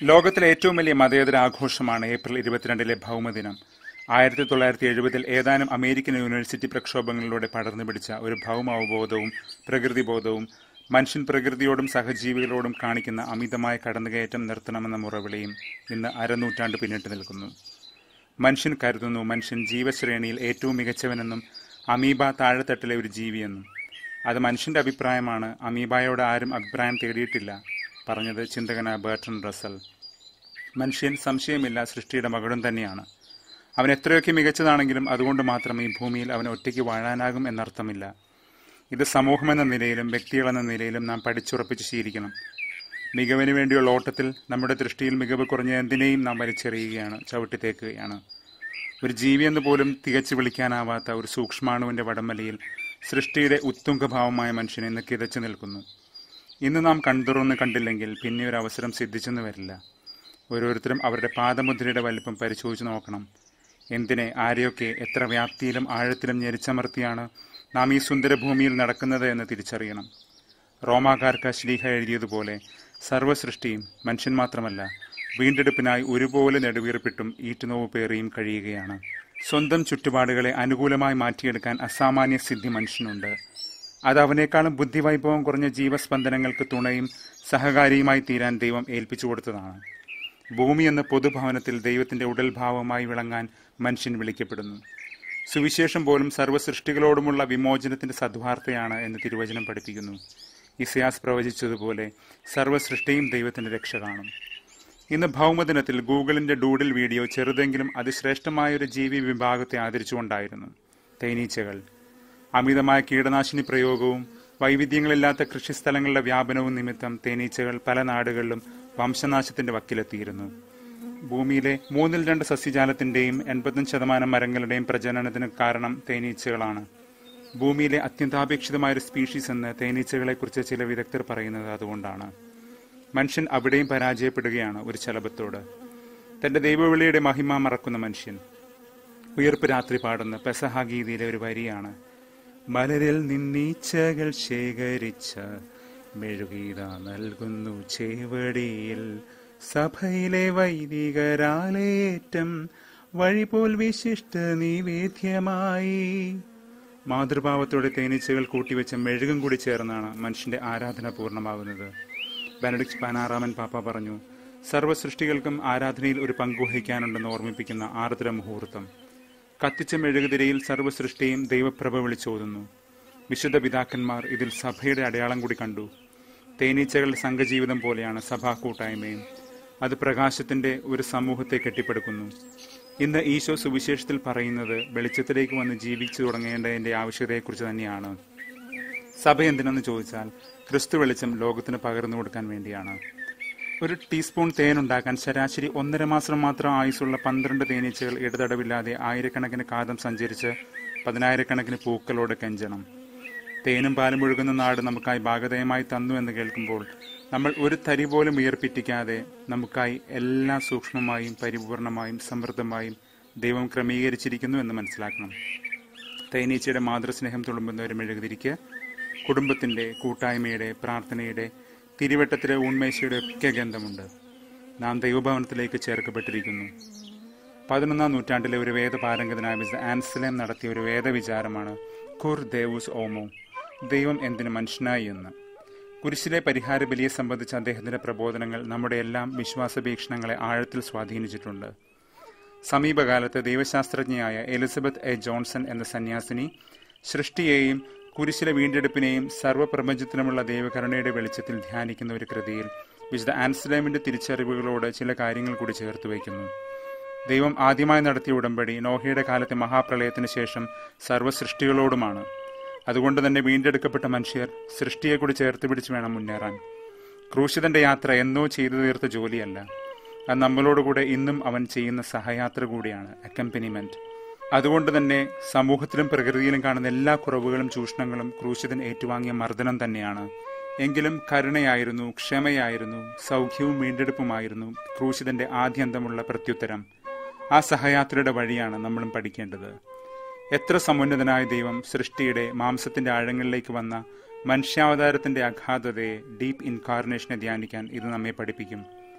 ലോകത്തിലെ ഏറ്റവും വലിയ മതേതര ആഘോഷമാണ് ഏപ്രിൽ ഇരുപത്തിരണ്ടിലെ ഭൗമദിനം ആയിരത്തി തൊള്ളായിരത്തി എഴുപതിൽ ഏതാനും അമേരിക്കൻ യൂണിവേഴ്സിറ്റി പ്രക്ഷോഭങ്ങളിലൂടെ പടർന്നു പിടിച്ച ഒരു ഭൗമ അവബോധവും പ്രകൃതിബോധവും മനുഷ്യൻ പ്രകൃതിയോടും സഹജീവികളോടും കാണിക്കുന്ന അമിതമായ കടന്നുകയറ്റം നിർത്തണമെന്ന മുറവിളിയും ഇന്ന് അരനൂറ്റാണ്ട് പിന്നിട്ട് നിൽക്കുന്നു മനുഷ്യൻ കരുതുന്നു മനുഷ്യൻ ജീവശ്രേണിയിൽ ഏറ്റവും മികച്ചവനെന്നും അമീബ താഴെത്തട്ടിലെ ഒരു ജീവിയെന്നും അത് മനുഷ്യന്റെ അഭിപ്രായമാണ് അമീബായോട് ആരും അഭിപ്രായം തേടിയിട്ടില്ല പറഞ്ഞത് ചിന്തകനായ ബേർട്ടൺ റസൽ മനുഷ്യൻ സംശയമില്ല സൃഷ്ടിയുടെ മകളും തന്നെയാണ് അവൻ എത്രയൊക്കെ മികച്ചതാണെങ്കിലും അതുകൊണ്ട് മാത്രം ഈ ഭൂമിയിൽ അവൻ ഒറ്റയ്ക്ക് വാഴാനാകും എന്നർത്ഥമില്ല ഇത് സമൂഹമെന്ന നിലയിലും വ്യക്തികളെന്ന നിലയിലും നാം പഠിച്ചുറപ്പിച്ച് ശീലിക്കണം മികവിന് വേണ്ടിയുള്ള ഓട്ടത്തിൽ നമ്മുടെ ദൃഷ്ടിയിൽ മികവ് കുറഞ്ഞ എന്തിനേയും നാം വലിച്ചെറിയുകയാണ് ചവിട്ടിത്തേക്കുകയാണ് ഒരു ജീവി എന്ന് പോലും തികച്ചു വിളിക്കാനാവാത്ത ഒരു സൂക്ഷ്മാണുവിന്റെ വടംവലിയിൽ സൃഷ്ടിയുടെ ഉത്തുംഗഭാവമായ മനുഷ്യൻ ഇന്ന് കിതച്ചു നിൽക്കുന്നു ഇന്ന് നാം കൺതുറന്ന് കണ്ടില്ലെങ്കിൽ പിന്നെ ഒരു അവസരം സിദ്ധിച്ചെന്ന് വരില്ല ഓരോരുത്തരും അവരുടെ പാദമുദ്രയുടെ വലിപ്പം പരിശോധിച്ച് നോക്കണം എന്തിനെ ആരെയൊക്കെ എത്ര വ്യാപ്തിയിലും ആഴത്തിലും ഞെരിച്ചമർത്തിയാണ് നാം ഈ സുന്ദരഭൂമിയിൽ നടക്കുന്നത് എന്ന് തിരിച്ചറിയണം റോമാകാർക്ക് ശ്ലീഹ എഴുതിയതുപോലെ സർവ്വസൃഷ്ടിയും മനുഷ്യൻ മാത്രമല്ല വീണ്ടെടുപ്പിനായി ഒരുപോലെ നെടുവീർപ്പിട്ടും ഈറ്റുനോവ് പേറിയും കഴിയുകയാണ് സ്വന്തം ചുറ്റുപാടുകളെ അനുകൂലമായി മാറ്റിയെടുക്കാൻ അസാമാന്യ സിദ്ധി മനുഷ്യനുണ്ട് അത് അവനേക്കാളും ബുദ്ധിവൈഭവം കുറഞ്ഞ ജീവസ്പന്ദനങ്ങൾക്ക് തുണയും സഹകാരിയുമായി തീരാൻ ദൈവം ഏൽപ്പിച്ചു കൊടുത്തതാണ് ഭൂമി എന്ന പൊതുഭവനത്തിൽ ദൈവത്തിന്റെ ഉടൽഭാവമായി വിളങ്ങാൻ മനുഷ്യൻ വിളിക്കപ്പെടുന്നു സുവിശേഷം പോലും സർവ്വസൃഷ്ടികളോടുമുള്ള വിമോചനത്തിന്റെ സദ്വാർത്തയാണ് എന്ന് തിരുവചനം പഠിപ്പിക്കുന്നു ഇസിയാസ് പ്രവചിച്ചതുപോലെ സർവ്വസൃഷ്ടിയും ദൈവത്തിന്റെ രക്ഷ കാണും ഇന്ന് ഭൗമദിനത്തിൽ ഗൂഗിളിന്റെ ഡൂഡിൽ വീഡിയോ ചെറുതെങ്കിലും അതിശ്രേഷ്ഠമായ ഒരു ജീവി വിഭാഗത്തെ ആദരിച്ചുകൊണ്ടായിരുന്നു തേനീച്ചകൾ അമിതമായ കീടനാശിനി പ്രയോഗവും വൈവിധ്യങ്ങളില്ലാത്ത കൃഷിസ്ഥലങ്ങളുടെ വ്യാപനവും നിമിത്തം തേനീച്ചകൾ പല നാടുകളിലും വംശനാശത്തിന്റെ വക്കിലെത്തിയിരുന്നു ഭൂമിയിലെ മൂന്നിൽ രണ്ട് സസ്യജാലത്തിന്റെയും എൺപത്തഞ്ച് ശതമാനം മരങ്ങളുടെയും പ്രജനനത്തിന് കാരണം തേനീച്ചകളാണ് ഭൂമിയിലെ അത്യന്താപേക്ഷിതമായ ഒരു സ്പീഷീസ് എന്ന് തേനീച്ചകളെക്കുറിച്ച് ചില വിദഗ്ധർ പറയുന്നത് അതുകൊണ്ടാണ് മനുഷ്യൻ അവിടെയും പരാജയപ്പെടുകയാണ് ഒരു ചലഭത്തോട് തന്റെ ദൈവവിളിയുടെ മഹിമ മറക്കുന്ന മനുഷ്യൻ ഉയർപ്പ് രാത്രി പാടുന്ന പെസഹ ഗീതിയിലെ ഒരു വരിയാണ് മലരിൽ നിന്നീച്ചകൾ ശേഖരിച്ച മെഴുകീത നൽകുന്നു ചേവടിയിൽ സഭയിലെ വൈദികരാലേറ്റം വഴിപോൽ വിശിഷ്ട നിവേദ്യമായി മാതൃഭാവത്തോടെ തേനീച്ചകൾ കൂട്ടിവെച്ച മെഴുകും കൂടി ചേർന്നാണ് മനുഷ്യന്റെ ആരാധന പൂർണ്ണമാകുന്നത് ബെനഡിക്സ് പനാറാമൻ പാപ്പ പറഞ്ഞു സർവ്വസൃഷ്ടികൾക്കും ആരാധനയിൽ ഒരു പങ്കുവഹിക്കാനുണ്ടെന്ന് ഓർമ്മിപ്പിക്കുന്ന ആർദ്ര മുഹൂർത്തം കത്തിച്ച മെഴുകുതിരയിൽ സർവ്വസൃഷ്ടിയും ദൈവപ്രഭ വിളിച്ചോതുന്നു വിശുദ്ധ പിതാക്കന്മാർ ഇതിൽ സഭയുടെ അടയാളം കൂടി കണ്ടു തേനീച്ചകളുടെ സംഘജീവിതം പോലെയാണ് സഭാ കൂട്ടായ്മയും അത് പ്രകാശത്തിന്റെ ഒരു സമൂഹത്തെ കെട്ടിപ്പടുക്കുന്നു ഇന്ന് ഈശോ സുവിശേഷത്തിൽ പറയുന്നത് വെളിച്ചത്തിലേക്ക് വന്ന് ജീവിച്ചു തുടങ്ങേണ്ടതിന്റെ ആവശ്യകതയെക്കുറിച്ച് തന്നെയാണ് സഭ എന്തിനെന്ന് ചോദിച്ചാൽ ക്രിസ്തു വെളിച്ചം ലോകത്തിന് പകർന്നു കൊടുക്കാൻ വേണ്ടിയാണ് ഒരു ടീസ്പൂൺ തേൻ ഉണ്ടാക്കാൻ ശരാശരി ഒന്നര മാസം മാത്രം ആയുസുള്ള പന്ത്രണ്ട് തേനീച്ചകൾ ഇടതടവില്ലാതെ ആയിരക്കണക്കിന് കാതം സഞ്ചരിച്ച് പതിനായിരക്കണക്കിന് പൂക്കളോട് കെഞ്ചണം തേനും പാലും ഒഴുകുന്ന നാട് നമുക്കായി ഭാഗതയമായി തന്നു എന്ന് കേൾക്കുമ്പോൾ നമ്മൾ ഒരു തരി പോലും ഉയർപ്പിറ്റിക്കാതെ നമുക്കായി എല്ലാം സൂക്ഷ്മമായും പരിപൂർണമായും സമൃദ്ധമായും ദൈവം ക്രമീകരിച്ചിരിക്കുന്നു എന്ന് മനസ്സിലാക്കണം തേനീച്ചയുടെ മാതൃസ്നേഹം തുളുമ്പുന്ന ഒരു മെഴുകുതിരിക്ക് കുടുംബത്തിന്റെ കൂട്ടായ്മയുടെ പ്രാർത്ഥനയുടെ തിരുവട്ടത്തിലെ ഉണ്മേശയുടെ ഒക്കെ ഗന്ധമുണ്ട് നാം ദൈവഭവനത്തിലേക്ക് ചേർക്കപ്പെട്ടിരിക്കുന്നു പതിനൊന്നാം നൂറ്റാണ്ടിലെ ഒരു വേദപാരംഗതനായ മിസ് ആൻസലേം നടത്തിയ ഒരു വേദവിചാരമാണ് ഖുർ ദേവുസ് ഓമോ ദൈവം എന്തിന് മനുഷ്യനായി എന്ന് കുരിശിലെ പരിഹാര ബലിയെ സംബന്ധിച്ച അദ്ദേഹത്തിന്റെ പ്രബോധനങ്ങൾ നമ്മുടെ എല്ലാം വിശ്വാസഭീക്ഷണങ്ങളെ ആഴത്തിൽ സ്വാധീനിച്ചിട്ടുണ്ട് സമീപകാലത്ത് ദൈവശാസ്ത്രജ്ഞയായ എലിസബത്ത് എ ജോൺസൺ എന്ന സന്യാസിനി സൃഷ്ടിയെയും കുരിശിലെ വീണ്ടെടുപ്പിനെയും സർവ്വപ്രപഞ്ചത്തിനുമുള്ള ദൈവകരുണയുടെ വെളിച്ചത്തിൽ ധ്യാനിക്കുന്ന ഒരു കൃതിയിൽ വിശുദ്ധ ആൻസ്ലേമിന്റെ തിരിച്ചറിവുകളോട് ചില കാര്യങ്ങൾ കൂടി ചേർത്ത് വയ്ക്കുന്നു ദൈവം ആദ്യമായി നടത്തിയ ഉടമ്പടി നോഹയുടെ കാലത്തെ മഹാപ്രളയത്തിന് ശേഷം സർവ്വസൃഷ്ടികളോടുമാണ് അതുകൊണ്ട് തന്നെ വീണ്ടെടുക്കപ്പെട്ട മനുഷ്യർ സൃഷ്ടിയെ കൂടി ചേർത്ത് പിടിച്ച് വേണം മുന്നേറാൻ ക്രൂശിതന്റെ യാത്ര എന്നോ ചെയ്തു തീർത്ത ജോലിയല്ല അത് നമ്മളോടുകൂടെ ഇന്നും അവൻ ചെയ്യുന്ന സഹയാത്ര കൂടിയാണ് അക്കമ്പനിമെന്റ് അതുകൊണ്ട് തന്നെ സമൂഹത്തിലും പ്രകൃതിയിലും കാണുന്ന എല്ലാ കുറവുകളും ചൂഷണങ്ങളും ക്രൂശിതൻ ഏറ്റുവാങ്ങിയ മർദ്ദനം തന്നെയാണ് എങ്കിലും കരുണയായിരുന്നു ക്ഷമയായിരുന്നു സൗഖ്യവും വീണ്ടെടുപ്പുമായിരുന്നു ക്രൂശിതന്റെ ആദ്യന്തമുള്ള പ്രത്യുത്തരം ആ സഹയാത്രയുടെ വഴിയാണ് നമ്മളും പഠിക്കേണ്ടത് എത്ര സമുന്നതനായ ദൈവം സൃഷ്ടിയുടെ മാംസത്തിന്റെ ആഴങ്ങളിലേക്ക് വന്ന മനുഷ്യാവതാരത്തിന്റെ അഗാധതയെ ഡീപ്പ് ഇൻകാർണേഷനെ ധ്യാനിക്കാൻ ഇത് നമ്മെ പഠിപ്പിക്കും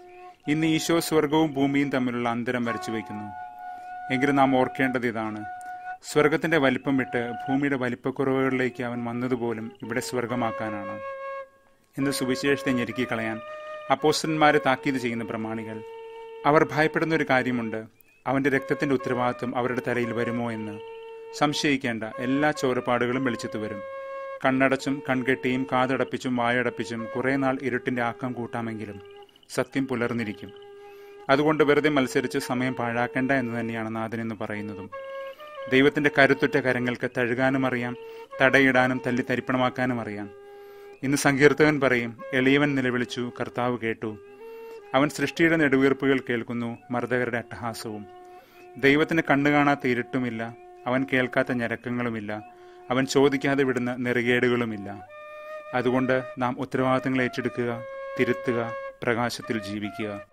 ഇന്ന് ഈശോ സ്വർഗവും ഭൂമിയും തമ്മിലുള്ള അന്തരം വരച്ചു വയ്ക്കുന്നു എങ്കിലും നാം ഓർക്കേണ്ടത് ഇതാണ് സ്വർഗത്തിന്റെ വലിപ്പം വിട്ട് ഭൂമിയുടെ വലിപ്പക്കുറവുകളിലേക്ക് അവൻ വന്നതുപോലും ഇവിടെ സ്വർഗമാക്കാനാണ് എന്ന് സുവിശേഷത്തെ ഞെരുക്കി കളയാൻ അപ്പോസ്റ്റന്മാരെ താക്കീത് ചെയ്യുന്ന പ്രമാണികൾ അവർ ഭയപ്പെടുന്ന ഒരു കാര്യമുണ്ട് അവന്റെ രക്തത്തിന്റെ ഉത്തരവാദിത്വം അവരുടെ തലയിൽ വരുമോ എന്ന് സംശയിക്കേണ്ട എല്ലാ ചോരപ്പാടുകളും വെളിച്ചത്തു വരും കണ്ണടച്ചും കൺകെട്ടിയും കാതടപ്പിച്ചും വായടപ്പിച്ചും കുറേ നാൾ ഇരുട്ടിന്റെ ആക്കം കൂട്ടാമെങ്കിലും സത്യം പുലർന്നിരിക്കും അതുകൊണ്ട് വെറുതെ മത്സരിച്ച് സമയം പാഴാക്കേണ്ട എന്ന് തന്നെയാണ് നാഥനെന്ന് പറയുന്നതും ദൈവത്തിന്റെ കരുത്തുറ്റ കരങ്ങൾക്ക് തഴുകാനും അറിയാം തടയിടാനും തല്ലി തരിപ്പണമാക്കാനും അറിയാം ഇന്ന് സങ്കീർത്തകൻ പറയും എളിയവൻ നിലവിളിച്ചു കർത്താവ് കേട്ടു അവൻ സൃഷ്ടിയുടെ നെടുവീർപ്പുകൾ കേൾക്കുന്നു മർദ്ദകരുടെ അട്ടഹാസവും ദൈവത്തിന് കണ്ണു കാണാത്ത ഇരുട്ടുമില്ല അവൻ കേൾക്കാത്ത ഞരക്കങ്ങളുമില്ല അവൻ ചോദിക്കാതെ വിടുന്ന നെറുകേടുകളുമില്ല അതുകൊണ്ട് നാം ഉത്തരവാദിത്തങ്ങൾ ഏറ്റെടുക്കുക തിരുത്തുക പ്രകാശത്തിൽ ജീവിക്കുക